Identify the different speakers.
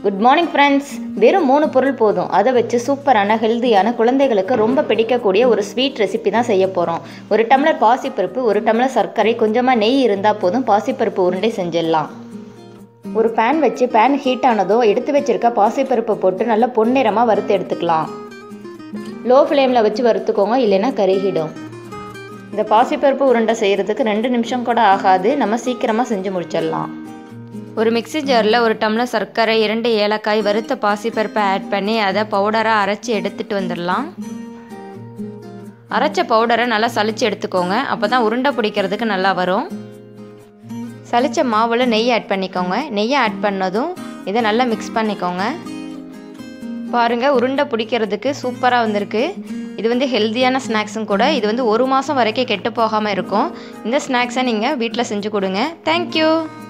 Speaker 1: good morning friends வெறும் மூணு பொருள் போதும் அதை வச்சு சூப்பரான ஹெல்தியான குழந்தைகளுக்கு ரொம்ப பிடிக்கக்கூடிய ஒரு ஸ்வீட் ரெசிபி தான் செய்ய போகிறோம் ஒரு டம்ளர் பாசிப்பருப்பு ஒரு டம்ளர் சர்க்கரை கொஞ்சமாக நெய் இருந்தால் போதும் பாசிப்பருப்பு உருண்டை செஞ்சிடலாம் ஒரு பேன் வச்சு பேன் ஹீட் ஆனதும் எடுத்து வச்சிருக்க பாசிப்பருப்பை போட்டு நல்லா பொன்னிறமாக வறுத்து எடுத்துக்கலாம் லோ ஃப்ளேமில் வச்சு வறுத்துக்கோங்க இல்லைன்னா கருகிடும் இந்த பாசிப்பருப்பு உருண்டை செய்கிறதுக்கு ரெண்டு நிமிஷம் கூட ஆகாது நம்ம சீக்கிரமாக செஞ்சு முடிச்சிடலாம் ஒரு மிக்ஸி ஜாரில் ஒரு டம்ளர் சர்க்கரை இரண்டு ஏலக்காய் வறுத்த பாசிப்பருப்பை ஆட் பண்ணி அதை பவுடராக அரைச்சி எடுத்துகிட்டு வந்துடலாம் அரைச்ச பவுடரை நல்லா சலிச்சு எடுத்துக்கோங்க அப்போ தான் உருண்டை பிடிக்கிறதுக்கு நல்லா வரும் சலிச்ச மாவில் நெய் ஆட் பண்ணிக்கோங்க நெய்யை ஆட் பண்ணதும் இதை நல்லா மிக்ஸ் பண்ணிக்கோங்க பாருங்கள் உருண்டை பிடிக்கிறதுக்கு சூப்பராக வந்திருக்கு இது வந்து ஹெல்த்தியான ஸ்நாக்ஸும் கூட இது வந்து ஒரு மாதம் வரைக்கும் கெட்டு போகாமல் இருக்கும் இந்த ஸ்நாக்ஸை நீங்கள் வீட்டில் செஞ்சு கொடுங்க தேங்க்யூ